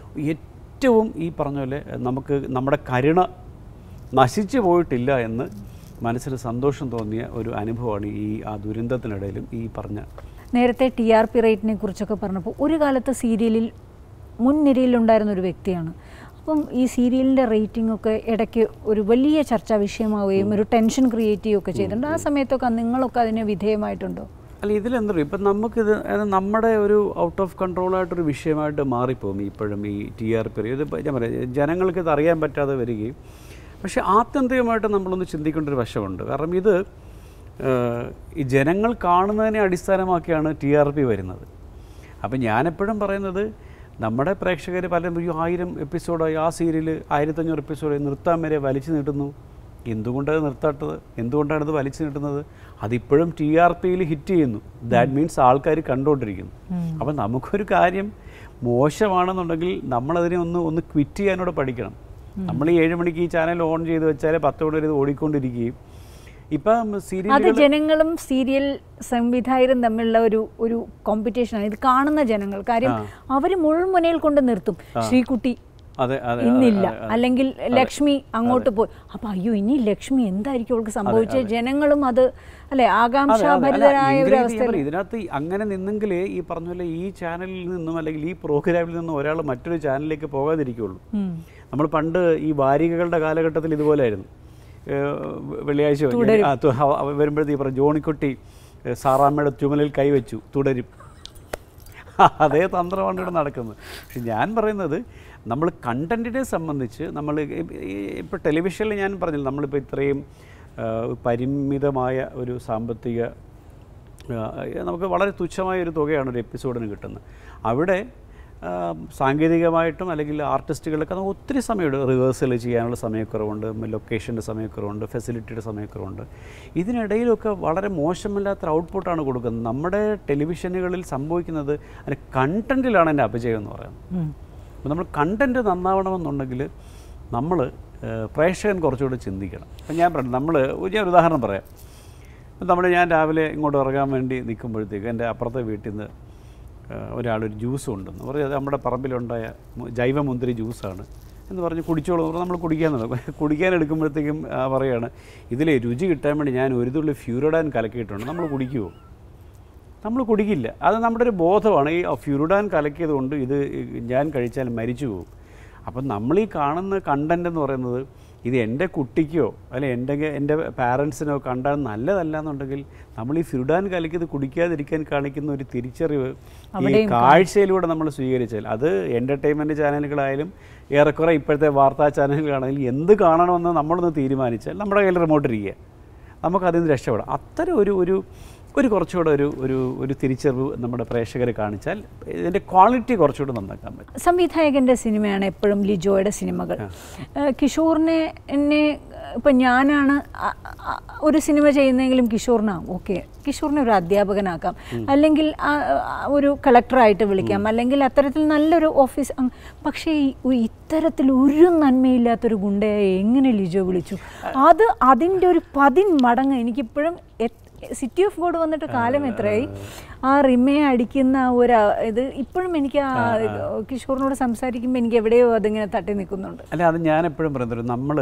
[SPEAKER 2] ഏറ്റവും ഈ പറഞ്ഞ പോലെ നമുക്ക് നമ്മുടെ കരുണ നശിച്ചു പോയിട്ടില്ല എന്ന് മനസ്സിൽ സന്തോഷം തോന്നിയ ഒരു അനുഭവമാണ് ഈ ആ ദുരന്തത്തിനിടയിലും ഈ പറഞ്ഞ
[SPEAKER 1] നേരത്തെ ടി ആർ പി റേറ്റിനെ കുറിച്ചൊക്കെ പറഞ്ഞപ്പോൾ ഒരു കാലത്ത് സീരിയലിൽ മുൻനിരയിലുണ്ടായിരുന്ന ഒരു വ്യക്തിയാണ് അപ്പം ഈ സീരിയലിൻ്റെ റേറ്റിംഗ് ഒക്കെ ഇടയ്ക്ക് ഒരു വലിയ ചർച്ചാ വിഷയമാവുകയും ഒരു ടെൻഷൻ ക്രിയേറ്റ് ചെയ്യുകയൊക്കെ ചെയ്തിട്ടുണ്ട് ആ സമയത്തൊക്കെ നിങ്ങളൊക്കെ അതിന് വിധേയമായിട്ടുണ്ടോ
[SPEAKER 2] അല്ല ഇതിലെന്താ പറയുക ഇപ്പം നമുക്കിത് അത് നമ്മുടെ ഒരു ഔട്ട് ഓഫ് കൺട്രോളായിട്ടൊരു വിഷയമായിട്ട് മാറിപ്പോകും ഇപ്പോഴും ഈ ടി ആർ പി ഇത് ഇപ്പം ഞാൻ പറയാം ജനങ്ങൾക്ക് ഇത് അറിയാൻ പറ്റാതെ വരികയും പക്ഷേ ആത്യന്തികമായിട്ട് നമ്മളൊന്ന് ചിന്തിക്കേണ്ട ഒരു വശമുണ്ട് കാരണം ഇത് ഏഹ്, ഈ ജനങ്ങൾ കാണുന്നതിനെ അടിസ്ഥാനമാക്കിയാണ് ടി ആർ പി വരുന്നത് അപ്പം ഞാനെപ്പോഴും പറയുന്നത് നമ്മുടെ പ്രേക്ഷകർ പലരും ഈ ആയിരം എപ്പിസോഡായി ആ സീരിയൽ ആയിരത്തഞ്ഞൂറ് എപ്പിസോഡ് നിർത്താൻ വരെ വലിച്ചു നീട്ടുന്നു എന്തുകൊണ്ടത് നിർത്താത്തത് എന്തുകൊണ്ടാണ് ഇത് വലിച്ചു നീട്ടുന്നത് അതിപ്പോഴും ടി ആർ പിയിൽ ഹിറ്റ് ചെയ്യുന്നു ദാറ്റ് മീൻസ് ആൾക്കാർ കണ്ടുകൊണ്ടിരിക്കുന്നു അപ്പം നമുക്കൊരു കാര്യം മോശമാണെന്നുണ്ടെങ്കിൽ നമ്മളതിനെ ഒന്ന് ഒന്ന് ക്വിറ്റ് ചെയ്യാനോട് പഠിക്കണം നമ്മൾ ഈ ഏഴ് മണിക്ക് ഈ ചാനൽ ഓൺ ചെയ്ത് വെച്ചാൽ പത്ത് മണി വരെ ഇത് ഓടിക്കൊണ്ടിരിക്കുകയും ഇപ്പം
[SPEAKER 1] അത്
[SPEAKER 2] സീരിയൽ
[SPEAKER 1] ജനങ്ങളും സീരിയൽ സംവിധായകരും തമ്മിലുള്ള ഒരു ഒരു കോമ്പറ്റീഷനാണ് ഇത് കാണുന്ന ജനങ്ങൾ കാര്യം അവർ മുൾമുനയിൽ കൊണ്ട് നിർത്തും ശ്രീകുട്ടി
[SPEAKER 2] അതെ അതെ
[SPEAKER 1] ഇന്നില്ല അല്ലെങ്കിൽ ലക്ഷ്മി അങ്ങോട്ട് പോയി അപ്പൊ അയ്യോ ഇനി ലക്ഷ്മി എന്തായിരിക്കും അവൾക്ക് സംഭവിച്ചത് ജനങ്ങളും അത് അല്ലെ ആകാംക്ഷാഭരിതരായ ഒരു അവസ്ഥ
[SPEAKER 2] ഇതിനകത്ത് ഈ അങ്ങനെ നിന്നെങ്കിലേ ഈ പറഞ്ഞ പോലെ ഈ ചാനലിൽ നിന്നും അല്ലെങ്കിൽ ഈ പ്രോഗ്രാമിൽ നിന്നും ഒരാൾ മറ്റൊരു ചാനലിലേക്ക് പോകാതിരിക്കുള്ളൂ നമ്മൾ പണ്ട് ഈ വാരികകളുടെ കാലഘട്ടത്തിൽ ഇതുപോലെയായിരുന്നു ഏഹ് വെള്ളിയാഴ്ച വരും. ആ, തു- അവ- അവ- വരുമ്പോഴത്തേക്ക് പറഞ്ഞു ജോണിക്കുട്ടി ഏഹ് സാറാമ്മയുടെ ചുമലിൽ കൈവച്ചു തുടരും അതേ തന്ത്രമാണ് ഇവിടെ നടക്കുന്നത് പക്ഷെ ഞാൻ പറയുന്നത് നമ്മൾ കണ്ടൻറ്റിനെ സംബന്ധിച്ച് നമ്മൾ ഇപ്പോൾ ടെലിവിഷനിൽ ഞാൻ പറഞ്ഞില്ല നമ്മളിപ്പോൾ ഇത്രയും ആ, പരിമിതമായ ഒരു സാമ്പത്തിക ആ, നമുക്ക് വളരെ തുച്ഛമായ ഒരു തുകയാണ് ഒരു എപ്പിസോഡിന് കിട്ടുന്നത് അവിടെ ആ, സാങ്കേതികമായിട്ടും അല്ലെങ്കിൽ ആർട്ടിസ്റ്റുകളൊക്കെ നമുക്ക് ഒത്തിരി സമയമുണ്ട് റിഹേഴ്സൽ ചെയ്യാനുള്ള സമയക്കുറവുണ്ട് ലൊക്കേഷൻ്റെ സമയക്കുറവുണ്ട് ഫെസിലിറ്റിയുടെ സമയക്കുറവുണ്ട് ഇതിനിടയിലൊക്കെ വളരെ മോശമില്ലാത്ത ഔട്ട്പുട്ടാണ് കൊടുക്കുന്നത് നമ്മുടെ ടെലിവിഷനുകളിൽ സംഭവിക്കുന്നത് അതിന് കണ്ടൻറ്റിലാണ് എൻ്റെ അപജയം എന്ന് പറയുന്നത് അപ്പോൾ നമ്മൾ കണ്ടൻറ്റ് നന്നാവണമെന്നുണ്ടെങ്കിൽ നമ്മൾ പ്രേക്ഷകൻ കുറച്ചുകൂടി ചിന്തിക്കണം അപ്പം ഞാൻ പറഞ്ഞു നമ്മൾ ഞാൻ ഒരു ഉദാഹരണം പറയാം ഇപ്പം നമ്മൾ ഞാൻ രാവിലെ ഇങ്ങോട്ട് ഇറങ്ങാൻ വേണ്ടി നിൽക്കുമ്പോഴത്തേക്ക് എൻ്റെ അപ്പുറത്തെ വീട്ടിൽ നിന്ന് ഒരാളൊരു ജ്യൂസ് ഉണ്ടെന്ന് പറയും അത് നമ്മുടെ പറമ്പിലുണ്ടായ മു- ജൈവ മുന്തിരി ജ്യൂസാണ് എന്ന് പറഞ്ഞ് കുടിച്ചോളൂ എന്ന് പറഞ്ഞ് നമ്മൾ കുടിക്കാൻ തുടങ്ങും കുടിക്കാൻ എടുക്കുമ്പോഴത്തേക്കും ആ, പറയാണ് ഇതിലെ രുചി കിട്ടാൻ വേണ്ടി ഞാൻ ഒരു തുള്ളി ഫ്യൂരിഡാൻ കലക്കിയിട്ടുണ്ട് നമ്മൾ കുടിക്കുമോ നമ്മൾ കുടിക്കില്ല അത് നമ്മുടെ ഒരു ബോധമാണ് ഈ ഫ്യൂരിഡാൻ കലക്കിയത് കൊണ്ട് ഇത് ഞാൻ കഴിച്ചാൽ മരിച്ചു പോകും അപ്പം നമ്മൾ ഈ കാണുന്ന കണ്ടൻ്റ് എന്ന് പറയുന്നത് ഇത് എൻ്റെ കുട്ടിക്കോ അല്ലെ എൻ്റെ എൻ്റെ പാരൻസിനോ കണ്ടാൽ നല്ലതല്ല എന്നുണ്ടെങ്കിൽ നമ്മൾ ഈ ഫ്യൂരിഡാൻ കലക്കിയത് കുടിക്കാതിരിക്കാൻ കാണിക്കുന്ന ഒരു തിരിച്ചറിവ് ഈ കാഴ്ചയിലൂടെ നമ്മൾ സ്വീകരിച്ചാൽ അത് എൻ്റർടൈൻമെൻറ്റ് ചാനലുകളായാലും ഏറെക്കുറെ ഇപ്പോഴത്തെ വാർത്താ ചാനലുകളാണെങ്കിലും എന്ത് കാണണമെന്ന് നമ്മളൊന്ന് തീരുമാനിച്ചാൽ നമ്മുടെ കയ്യിൽ റിമോട്ട് ഇരിക്കുക നമുക്കതിൽ നിന്ന് രക്ഷപ്പെടാം അത്തരം ഒരു ഒരു ഒരു കുറച്ചുകൂടെ ഒരു ഒരു ഒരു തിരിച്ചറിവ് നമ്മുടെ പ്രേക്ഷകരെ കാണിച്ചാൽ ഇതിൻ്റെ ക്വാളിറ്റി കുറച്ചുകൂടെ നന്നാക്കാൻ പറ്റും
[SPEAKER 1] സംവിധായകന്റെ സിനിമയാണ് എപ്പോഴും ലിജോയുടെ സിനിമകൾ ഏഹ് കിഷോറിനെ എന്നെ ഇപ്പം ഞാനാണ് അ- അ- ഒരു സിനിമ ചെയ്യുന്നെങ്കിലും കിഷോറിനാവും ഓക്കെ കിഷോറിനെ ഒരു അധ്യാപകനാക്കാം അല്ലെങ്കിൽ ആ- ആ ഒരു കളക്ടറായിട്ട് വിളിക്കാം അല്ലെങ്കിൽ അത്തരത്തിൽ നല്ലൊരു ഓഫീസ് അങ്- പക്ഷേ ഈ ഉ- ഇത്തരത്തിൽ ഒരു നന്മയില്ലാത്തൊരു ഗുണ്ടയെ എങ്ങനെ ലിജോ വിളിച്ചു അത് അതിൻ്റെ ഒരു പതിൻ മടങ്ങ് എനിക്കിപ്പോഴും എ- സിറ്റി ഓഫ് ഗോഡ് വന്നിട്ട് കാലം എത്രയായി ആ റിമേ അടിക്കുന്ന ഒരു ആ- ഇത് ഇപ്പോഴും എനിക്ക് ആ കിഷോറിനോട് സംസാരിക്കുമ്പോൾ എനിക്ക് എവിടെയോ അതിങ്ങനെ തട്ടി നിൽക്കുന്നുണ്ട്
[SPEAKER 2] അല്ല അത് ഞാൻ എപ്പോഴും പറയുന്നത് നമ്മൾ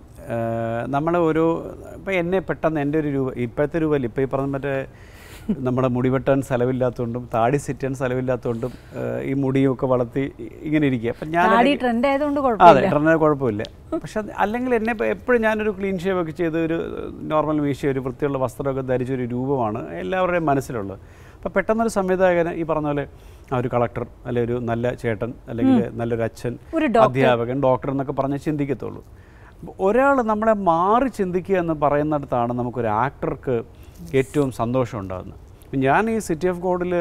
[SPEAKER 2] നമ്മൾ ഒരു ഇപ്പം എന്നെ പെട്ടെന്ന് എൻ്റെ ഒരു രൂപ ഇപ്പോഴത്തെ രൂപയിൽ ഇപ്പോൾ ഈ പറഞ്ഞ മറ്റേ നമ്മുടെ മുടി വെട്ടാൻ സ്ഥലമില്ലാത്തതുകൊണ്ടും താടി സെറ്റാൻ സ്ഥലമില്ലാത്തതുകൊണ്ടും ഏഹ്, ഈ മുടിയൊക്കെ വളർത്തി ഇങ്ങനെ ഇരിക്കുക അപ്പം ഞാൻ
[SPEAKER 1] താടി ട്രെൻഡ് ആയതുകൊണ്ട്
[SPEAKER 2] അതെ
[SPEAKER 1] കുഴപ്പമില്ല
[SPEAKER 2] ഇടറിന് കുഴപ്പമില്ല പക്ഷെ അത് അല്ലെങ്കിൽ എന്നെ ഇപ്പം എപ്പോഴും ഞാനൊരു ക്ലീൻ ഷേവ് ഒക്കെ ചെയ്ത് ഒരു നോർമൽ വീശ ഒരു വൃത്തിയുള്ള വസ്ത്രമൊക്കെ ധരിച്ചൊരു രൂപമാണ് എല്ലാവരുടെയും മനസ്സിലുള്ളത് അപ്പോൾ പെട്ടെന്നൊരു സംവിധായകന് ഈ പറഞ്ഞ പോലെ ആ ഒരു കളക്ടർ അല്ലെങ്കിൽ ഒരു നല്ല ചേട്ടൻ അല്ലെങ്കിൽ നല്ലൊരു അച്ഛൻ
[SPEAKER 1] ഒരു doctor.
[SPEAKER 2] അധ്യാപകൻ ഡോക്ടർ എന്നൊക്കെ പറഞ്ഞ് ചിന്തിക്കത്തുള്ളൂ ഒരാൾ നമ്മളെ മാറി ചിന്തിക്കുക എന്ന് പറയുന്നിടത്താണ് നമുക്കൊരു ആക്ടർക്ക് ഏറ്റവും സന്തോഷം ഉണ്ടാകുന്നത് ഇപ്പം ഞാൻ ഈ സിറ്റി ഓഫ് ഗോഡിൽ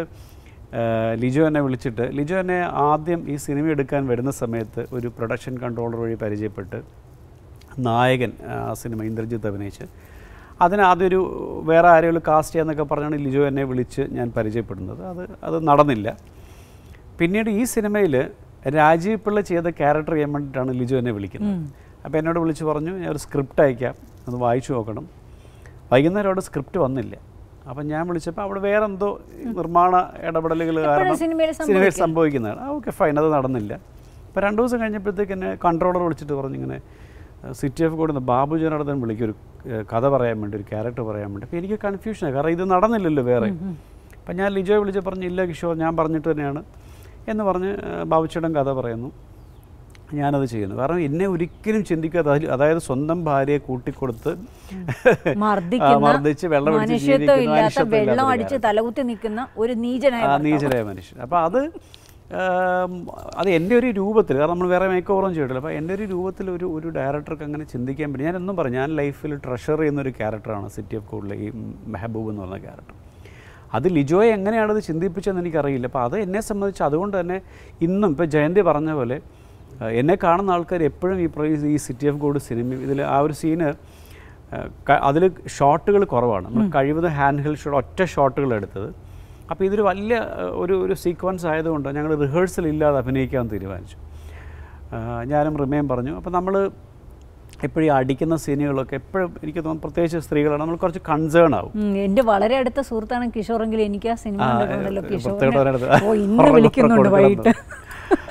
[SPEAKER 2] ലിജോ എന്നെ വിളിച്ചിട്ട് ലിജോ എന്നെ ആദ്യം ഈ സിനിമ എടുക്കാൻ വരുന്ന സമയത്ത് ഒരു പ്രൊഡക്ഷൻ കൺട്രോളർ വഴി പരിചയപ്പെട്ട് നായകൻ ആ സിനിമ ഇന്ദ്രജിത്ത് അഭിനയിച്ച് അതിന് ആദ്യം ഒരു വേറെ ആരെങ്കിലും കാസ്റ്റ് ചെയ്യാന്നൊക്കെ പറഞ്ഞാണ് ലിജോ എന്നെ വിളിച്ച് ഞാൻ പരിചയപ്പെടുന്നത് അത് അത് നടന്നില്ല പിന്നീട് ഈ സിനിമയിൽ രാജീവ് പിള്ള ചെയ്ത ക്യാരക്ടർ ചെയ്യാൻ വേണ്ടിയിട്ടാണ് ലിജു എന്നെ വിളിക്കുന്നത് അപ്പോൾ എന്നോട് വിളിച്ച് പറഞ്ഞു ഞാൻ ഒരു സ്ക്രിപ്റ്റ് അയക്കാം അത് വായിച്ചു നോക്കണം വൈകുന്നേരം അവിടെ സ്ക്രിപ്റ്റ് വന്നില്ല അപ്പം ഞാൻ വിളിച്ചപ്പോൾ അവിടെ വേറെ എന്തോ നിർമ്മാണ ഇടപെടലുകൾ കാരണം
[SPEAKER 1] സിനിമയിൽ
[SPEAKER 2] സിനിമയിൽ സംഭവിക്കുന്നതാണ് ആ ഓക്കെ ഫൈൻ അത് നടന്നില്ല അപ്പോൾ രണ്ട് ദിവസം കഴിഞ്ഞപ്പോഴത്തേക്ക് എന്നെ കൺട്രോളർ വിളിച്ചിട്ട് പറഞ്ഞു ഇങ്ങനെ city of God Babu Janardhan വിളിക്കും ഒരു ഏഹ്, കഥ പറയാൻ വേണ്ടി ഒരു ക്യാരക്ടർ പറയാൻ വേണ്ടി അപ്പോൾ എനിക്ക് കൺഫ്യൂഷനാണ് കാരണം ഇത് നടന്നില്ലല്ലോ വേറെ അപ്പം ഞാൻ ലിജോയെ വിളിച്ച് പറഞ്ഞു ഇല്ല കിഷോർ ഞാൻ പറഞ്ഞിട്ട് തന്നെയാണ് എന്ന് പറഞ്ഞ് ഏഹ്, ബാബുച്ചേട്ടൻ കഥ പറയുന്നു ഞാനത് ചെയ്യുന്നു കാരണം എന്നെ ഒരിക്കലും ചിന്തിക്കാതെ അതിൽ അതായത് സ്വന്തം ഭാര്യയെ കൂട്ടിക്കൊടുത്ത് ആ,
[SPEAKER 1] മർദ്ദിക്കുന്ന
[SPEAKER 2] മർദ്ദിച്ച് വെള്ളം അടിച്ച്
[SPEAKER 1] മനുഷ്യത്വം
[SPEAKER 2] ജീവിക്കുന്ന
[SPEAKER 1] ഇല്ലാത്ത
[SPEAKER 2] മനുഷ്യത്വം
[SPEAKER 1] വെള്ളം
[SPEAKER 2] ഇല്ലാത്ത
[SPEAKER 1] അടിച്ച്
[SPEAKER 2] ഒരു
[SPEAKER 1] തലകുത്തി നിൽക്കുന്ന ഒരു നീചനായ
[SPEAKER 2] ആ
[SPEAKER 1] ഭർത്താവ്.
[SPEAKER 2] നീചരായ മനുഷ്യൻ അപ്പോൾ അത് ആം, അത് എൻ്റെ ഒരു രൂപത്തിൽ കാരണം നമ്മൾ വേറെ മേക്ക് ഓവറും ചെയ്തിട്ടില്ല അപ്പോൾ എൻ്റെ ഒരു രൂപത്തിൽ ഒരു ഒരു ഡയറക്ടർക്ക് അങ്ങനെ ചിന്തിക്കാൻ പറ്റും ഞാൻ എന്നും പറഞ്ഞു ഞാൻ ലൈഫിൽ ട്രഷർ ചെയ്യുന്ന ഒരു ക്യാരക്ടറാണ് സിറ്റി ഓഫ് കോഡിലെ ഈ മെഹബൂബ് എന്ന് പറഞ്ഞ ക്യാരക്ടർ അത് ലിജോയെ എങ്ങനെയാണത് ചിന്തിപ്പിച്ചതെന്ന് എനിക്കറിയില്ല അപ്പോൾ അത് എന്നെ സംബന്ധിച്ച് അതുകൊണ്ട് തന്നെ ഇന്നും ഇപ്പോൾ ജയന്തി പറഞ്ഞ പോലെ ആ, എന്നെ കാണുന്ന ആൾക്കാർ എപ്പോഴും ഈ പ്ര- ഈ സിറ്റി ഓഫ് ഗോഡ് സിനിമ ഇതിൽ ആ ഒരു സീന് അതിൽ ഷോട്ടുകൾ കുറവാണ് നമ്മൾ കഴിവതും ഹാൻഡ് ഹെൽഡ് ഷോട്ട് ഒറ്റ ഷോട്ടുകൾ എടുത്തത് അപ്പോൾ ഇതൊരു വലിയ ആ, ഒരു ഒരു സീക്വൻസ് ആയതുകൊണ്ട് ഞങ്ങൾ റിഹേഴ്സൽ ഇല്ലാതെ അഭിനയിക്കാൻ തീരുമാനിച്ചു ആ, ഞാനും റിമയും പറഞ്ഞു അപ്പോൾ നമ്മൾ എപ്പോഴും ഈ അടിക്കുന്ന സീനുകളൊക്കെ എപ്പോഴും എനിക്ക് തോന്നുന്നു പ്രത്യേകിച്ച് സ്ത്രീകളാണ് നമ്മൾ കുറച്ച് കൺസേൺ ആവും
[SPEAKER 1] ഉം, എന്റെ വളരെ അടുത്ത സുഹൃത്താണ് കിഷോറെങ്കിൽ എനിക്ക് ആ സിനിമ
[SPEAKER 2] ആ,
[SPEAKER 1] കണ്ടിട്ടുണ്ടല്ലോ
[SPEAKER 2] ഏ,
[SPEAKER 1] കിഷോറിനെ
[SPEAKER 2] പ്രത്യേകത ഒരിടത്ത്
[SPEAKER 1] ഓ ഇന്ന്
[SPEAKER 2] ഉറങ്ങ-
[SPEAKER 1] വിളിക്കുന്നുണ്ട്
[SPEAKER 2] ഉറക്കം
[SPEAKER 1] വൈകിട്ട്
[SPEAKER 2] അപ്പോൾ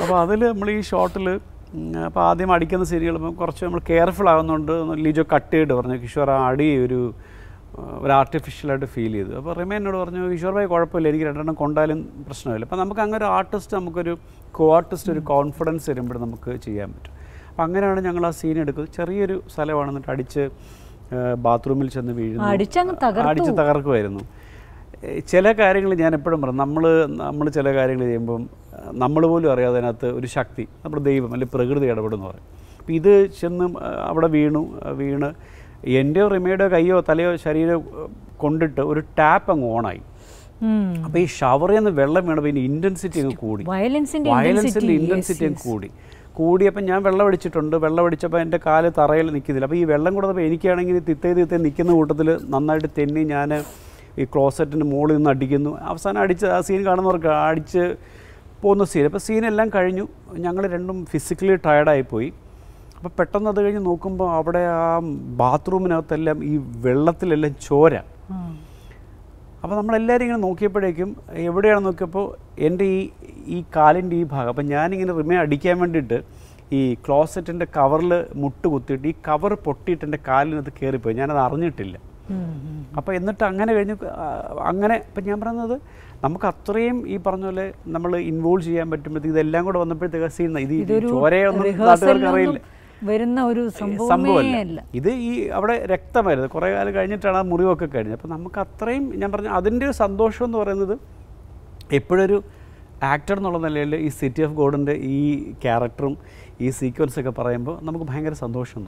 [SPEAKER 2] അപ്പോൾ അതിൽ നമ്മൾ ഈ ഷോട്ടിൽ അപ്പോൾ ആദ്യം അടിക്കുന്ന സീരിയൽ കുറച്ച് നമ്മൾ കെയർഫുൾ ആകുന്നുണ്ട് ലിജോ കട്ട് ചെയ്തിട്ട് പറഞ്ഞു കിഷോർ ആ അടി ഒരു ആ, ഒരു ആർട്ടിഫിഷ്യലായിട്ട് ഫീൽ ചെയ്തു അപ്പോൾ റിമ എന്നോട് പറഞ്ഞു കിഷോർ ഭായി കുഴപ്പമില്ല എനിക്ക് രണ്ടെണ്ണം കൊണ്ടാലും പ്രശ്നമില്ല അപ്പോൾ നമുക്ക് അങ്ങനെ ഒരു ആർട്ടിസ്റ്റ് നമുക്കൊരു കോ ആർട്ടിസ്റ്റ് ഒരു കോൺഫിഡൻസ് വരുമ്പോൾ നമുക്ക് ചെയ്യാൻ പറ്റും അപ്പോൾ അങ്ങനെയാണ് ഞങ്ങൾ ആ സീൻ എടുക്കുന്നത് ചെറിയൊരു സ്ഥലമാണ് എന്നിട്ട് അടിച്ച് ബാത്റൂമിൽ ചെന്ന് വീഴുന്നു
[SPEAKER 1] അടിച്ചങ്ങ് തകർത്തു.
[SPEAKER 2] അടിച്ച് തകർക്കുമായിരുന്നു ഏ, ചില കാര്യങ്ങൾ ഞാൻ എപ്പോഴും പറയും നമ്മൾ നമ്മൾ ചില കാര്യങ്ങൾ ചെയ്യുമ്പം നമ്മൾ പോലും അറിയാതെ അതിനകത്ത് ഒരു ശക്തി നമ്മുടെ ദൈവം അല്ലെങ്കിൽ പ്രകൃതി ഇടപെടുന്ന പറയും അപ്പം ഇത് ചെന്ന് ആ, അവിടെ വീണു ആ, വീണ് എൻ്റെയോ റിമയുടെയോ കയ്യോ തലയോ ശരീരമോ ആ, കൊണ്ടിട്ട് ഒരു ടാപ്പ് അങ്ങ് ഓണായി അപ്പോൾ ഈ ഷവറിൽ നിന്ന് വെള്ളം വീണപ്പോൾ ഇതിൻ്റെ ഇൻറ്റൻസിറ്റി അങ്ങ് കൂടി
[SPEAKER 1] വയലൻസിന്റെ
[SPEAKER 2] വയലൻസിൻ്റെ
[SPEAKER 1] intensity,
[SPEAKER 2] ഇൻറ്റൻസിറ്റി
[SPEAKER 1] yes,
[SPEAKER 2] അങ്ങ് കൂടി കൂടിയപ്പോൾ ഞാൻ വെള്ളം അടിച്ചിട്ടുണ്ട് വെള്ളം അടിച്ചപ്പോൾ എൻ്റെ കാല് തറയിൽ നിൽക്കുന്നില്ല അപ്പോൾ ഈ വെള്ളം കൊടുത്തപ്പോൾ എനിക്കാണെങ്കിൽ തിത്തേ തിത്തേ നിൽക്കുന്ന കൂട്ടത്തിൽ നന്നായിട്ട് തെന്നി ഞാൻ ഈ ക്ലോസറ്റിൻ്റെ മുകളിൽ നിന്ന് അടിക്കുന്നു അവസാനം അടിച്ച് ആ സീൻ കാണുന്നവർക്ക് അടിച്ച് പോകുന്ന സീൻ അപ്പോൾ സീനെല്ലാം കഴിഞ്ഞു ഞങ്ങൾ രണ്ടും ഫിസിക്കലി ടയർഡായിപ്പോയി അപ്പോൾ പെട്ടെന്ന് അത് കഴിഞ്ഞ് നോക്കുമ്പോൾ അവിടെ ആ ബാത്റൂമിനകത്തെല്ലാം ഈ വെള്ളത്തിലെല്ലാം ചോര അപ്പോൾ നമ്മളെല്ലാവരും ഇങ്ങനെ നോക്കിയപ്പോഴേക്കും എവിടെയാണ് നോക്കിയപ്പോൾ എൻ്റെ ഈ ഈ കാലിൻ്റെ ഈ ഭാഗം അപ്പം ഞാനിങ്ങനെ റിമേ അടിക്കാൻ വേണ്ടിയിട്ട് ഈ ക്ലോസറ്റിൻ്റെ കവറിൽ മുട്ട് കുത്തിയിട്ട് ഈ കവർ പൊട്ടിയിട്ട് എൻ്റെ കാലിനകത്ത് കയറിപ്പോയി ഞാനത് അറിഞ്ഞിട്ടില്ല അപ്പോൾ എന്നിട്ട് അങ്ങനെ കഴിഞ്ഞ് ആ, അങ്ങനെ ഇപ്പം ഞാൻ പറയുന്നത് നമുക്ക് അത്രയും ഈ പറഞ്ഞ പോലെ നമ്മൾ ഇൻവോൾവ് ചെയ്യാൻ പറ്റുമ്പോഴത്തേക്ക് ഇതെല്ലാം കൂടെ വന്നപ്പോഴത്തേക്ക് സീൻ ഇത് ഈ
[SPEAKER 1] ഇതൊരു
[SPEAKER 2] ചോരയൊന്നും നാട്ടുകാർക്ക്
[SPEAKER 1] റിഹേഴ്സലിനൊന്നും
[SPEAKER 2] അറിയില്ല
[SPEAKER 1] വരുന്ന ഒരു സംഭവമേ
[SPEAKER 2] സംഭവമല്ല
[SPEAKER 1] അല്ല
[SPEAKER 2] ഇത് ഈ അവിടെ രക്തമായിരുന്നു കുറേ കാലം കഴിഞ്ഞിട്ടാണ് ആ മുറിവൊക്കെ കഴിഞ്ഞത് അപ്പോൾ നമുക്ക് അത്രയും ഞാൻ പറഞ്ഞു അതിൻ്റെ ഒരു സന്തോഷം എന്ന് പറയുന്നത് എപ്പോഴൊരു ആക്ടർ എന്നുള്ള നിലയിൽ ഈ സിറ്റി ഓഫ് ഗോഡിൻ്റെ ഈ ക്യാരക്ടറും ഈ സീക്വൻസൊക്കെ പറയുമ്പോൾ നമുക്ക് ഭയങ്കര സന്തോഷം